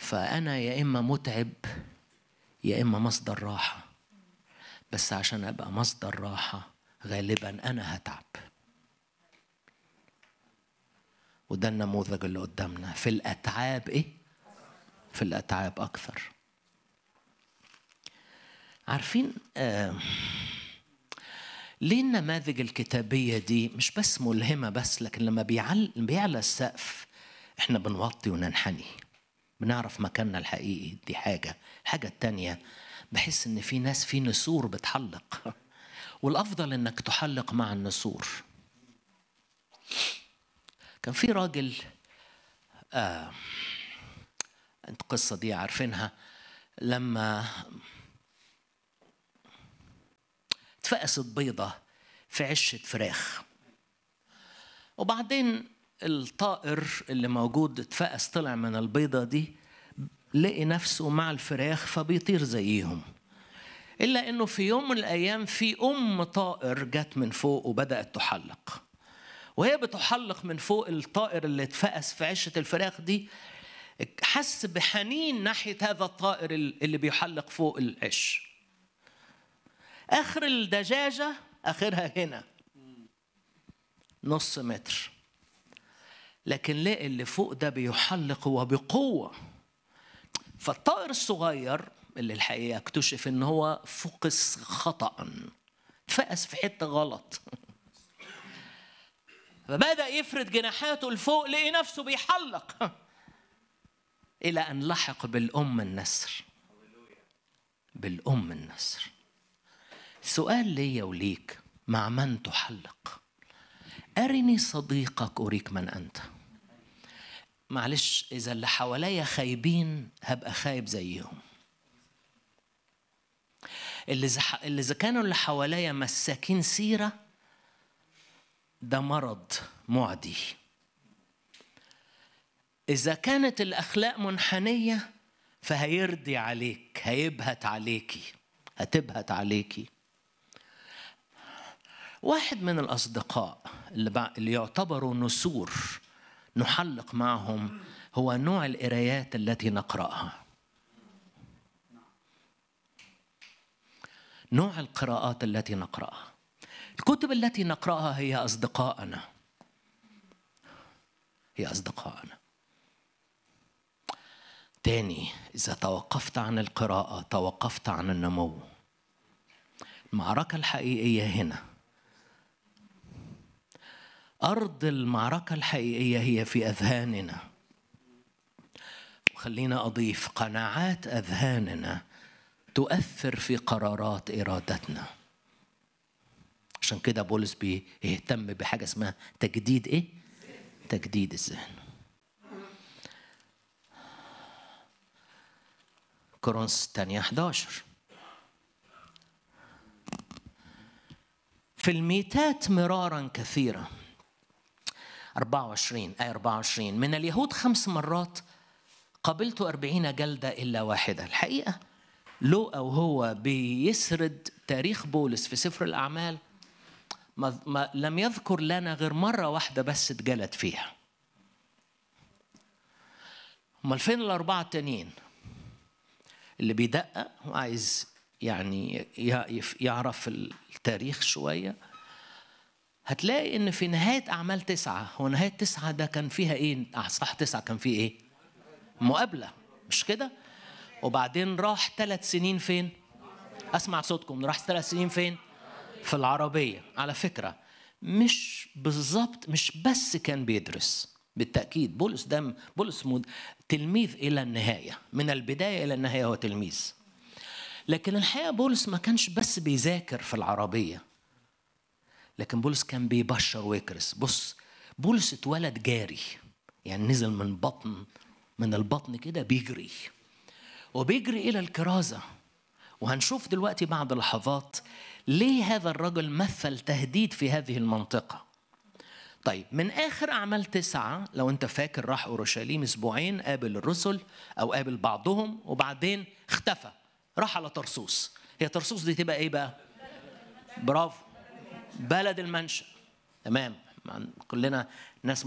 فأنا يا إما متعب يا إما مصدر راحة بس عشان أبقى مصدر راحة غالبا أنا هتعب وده النموذج اللي قدامنا في الأتعاب إيه؟ في الأتعاب أكثر عارفين آه ليه النماذج الكتابية دي مش بس ملهمة بس لكن لما بيعل بيعلى السقف احنا بنوطي وننحني بنعرف مكاننا الحقيقي دي حاجة الحاجة التانية بحس ان في ناس في نسور بتحلق والافضل انك تحلق مع النسور كان في راجل آه القصة دي عارفينها لما اتفقست بيضة في عشة فراخ وبعدين الطائر اللي موجود اتفقس طلع من البيضة دي لقي نفسه مع الفراخ فبيطير زيهم إلا إنه في يوم من الأيام في أم طائر جت من فوق وبدأت تحلق وهي بتحلق من فوق الطائر اللي اتفقس في عشة الفراخ دي حس بحنين ناحية هذا الطائر اللي بيحلق فوق العش آخر الدجاجة آخرها هنا نص متر لكن لقي اللي فوق ده بيحلق وبقوة فالطائر الصغير اللي الحقيقة اكتشف ان هو فقس خطأ فقس في حتة غلط فبدأ يفرد جناحاته لفوق لقي نفسه بيحلق إلى أن لحق بالأم النسر بالأم النسر سؤال ليا وليك مع من تحلق أرني صديقك أريك من أنت معلش إذا اللي حواليا خايبين هبقى خايب زيهم اللي زح... اللي إذا كانوا اللي حواليا مساكين سيرة ده مرض معدي إذا كانت الأخلاق منحنية فهيرضي عليك هيبهت عليكي هتبهت عليكي واحد من الأصدقاء اللي, بع... اللي يعتبروا نسور نحلق معهم هو نوع القرايات التي نقرأها نوع القراءات التي نقرأها الكتب التي نقرأها هي أصدقائنا هي أصدقائنا تاني إذا توقفت عن القراءة توقفت عن النمو المعركة الحقيقية هنا أرض المعركة الحقيقية هي في أذهاننا وخلينا أضيف قناعات أذهاننا تؤثر في قرارات إرادتنا عشان كده بولس بيهتم بحاجة اسمها تجديد إيه؟ تجديد الذهن كورنثوس الثانية 11 في الميتات مرارا كثيرة 24 آية 24 من اليهود خمس مرات قبلت أربعين جلدة إلا واحدة الحقيقة لوقا وهو بيسرد تاريخ بولس في سفر الأعمال ما ما لم يذكر لنا غير مرة واحدة بس اتجلد فيها امال فين الأربعة التانيين اللي بيدقق وعايز يعني يعرف التاريخ شوية هتلاقي ان في نهاية أعمال تسعة هو نهاية تسعة ده كان فيها ايه صح تسعة كان فيه ايه مقابلة مش كده وبعدين راح ثلاث سنين فين اسمع صوتكم راح ثلاث سنين فين في العربية على فكرة مش بالظبط مش بس كان بيدرس بالتأكيد بولس ده بولس مد... تلميذ إلى النهاية من البداية إلى النهاية هو تلميذ لكن الحقيقة بولس ما كانش بس بيذاكر في العربية لكن بولس كان بيبشر ويكرس بص بولس اتولد جاري يعني نزل من بطن من البطن كده بيجري وبيجري إلى الكرازة وهنشوف دلوقتي بعد لحظات ليه هذا الرجل مثل تهديد في هذه المنطقة طيب من آخر أعمال تسعة لو أنت فاكر راح أورشليم أسبوعين قابل الرسل أو قابل بعضهم وبعدين اختفى راح على طرسوس هي طرسوس دي تبقى إيه بقى؟ برافو بلد المنشأ تمام كلنا ناس